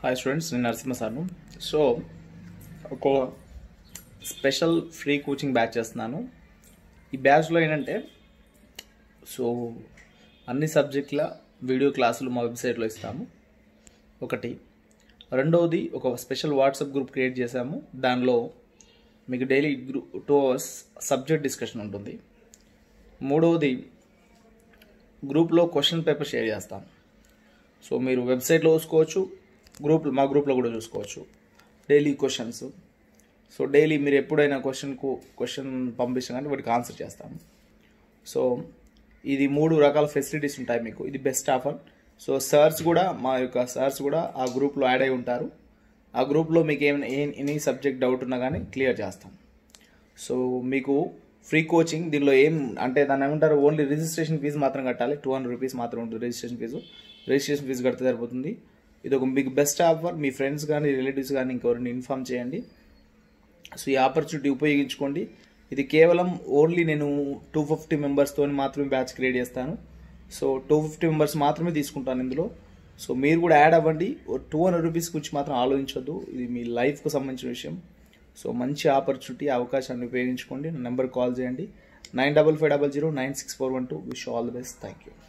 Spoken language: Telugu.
హాయ్ స్టూడెంట్స్ నేను నరసింహ సార్ను సో ఒక స్పెషల్ ఫ్రీ కోచింగ్ బ్యాచ్ చేస్తున్నాను ఈ బ్యాచ్లో ఏంటంటే సో అన్ని సబ్జెక్టుల వీడియో క్లాసులు మా వెబ్సైట్లో ఇస్తాము ఒకటి రెండవది ఒక స్పెషల్ వాట్సాప్ గ్రూప్ క్రియేట్ చేశాము దానిలో మీకు డైలీ గ్రూ టూ అవర్స్ సబ్జెక్ట్ డిస్కషన్ ఉంటుంది మూడవది గ్రూప్లో క్వశ్చన్ పేపర్ షేర్ చేస్తాం సో మీరు వెబ్సైట్లో చూసుకోవచ్చు గ్రూప్ మా గ్రూప్లో కూడా చూసుకోవచ్చు డైలీ క్వశ్చన్స్ సో డైలీ మీరు ఎప్పుడైనా క్వశ్చన్కు క్వశ్చన్ పంపిస్తే కానీ వాటికి ఆన్సర్ చేస్తాము సో ఇది మూడు రకాల ఫెసిలిటీస్ ఉంటాయి మీకు ఇది బెస్ట్ ఆఫర్ సో సార్స్ కూడా మా యొక్క సార్స్ కూడా ఆ గ్రూప్లో యాడ్ అయి ఉంటారు ఆ గ్రూప్లో మీకు ఏమైనా ఏ ఎనీ సబ్జెక్ట్ డౌట్ ఉన్నా కానీ క్లియర్ చేస్తాం సో మీకు ఫ్రీ కోచింగ్ దీనిలో ఏం అంటే దాన్ని ఏమంటారు ఓన్లీ రిజిస్ట్రేషన్ ఫీజు మాత్రం కట్టాలి టూ హండ్రెడ్ రూపీస్ మాత్రం ఉంటుంది రిజిస్ట్రేషన్ ఫీజు రిజిస్ట్రేషన్ ఫీజు కడితే సరిపోతుంది ఇది ఒక మీకు బెస్ట్ ఆఫర్ మీ ఫ్రెండ్స్ కానీ రిలేటివ్స్ కానీ ఇంకెవరిని ఇన్ఫామ్ చేయండి సో ఈ ఆపర్చునిటీ ఉపయోగించుకోండి ఇది కేవలం ఓన్లీ నేను టూ ఫిఫ్టీ మెంబర్స్తో మాత్రమే బ్యాచ్ క్రియేట్ చేస్తాను సో టూ ఫిఫ్టీ మెంబర్స్ మాత్రమే తీసుకుంటాను ఇందులో సో మీరు కూడా యాడ్ అవ్వండి టూ హండ్రెడ్ రూపీస్ గురించి మాత్రం ఆలోచించొద్దు ఇది మీ లైఫ్కు సంబంధించిన విషయం సో మంచి ఆపర్చునిటీ అవకాశాన్ని ఉపయోగించుకోండి నెంబర్ కాల్ చేయండి nine double five double zero nine six four one two wish all the best thank you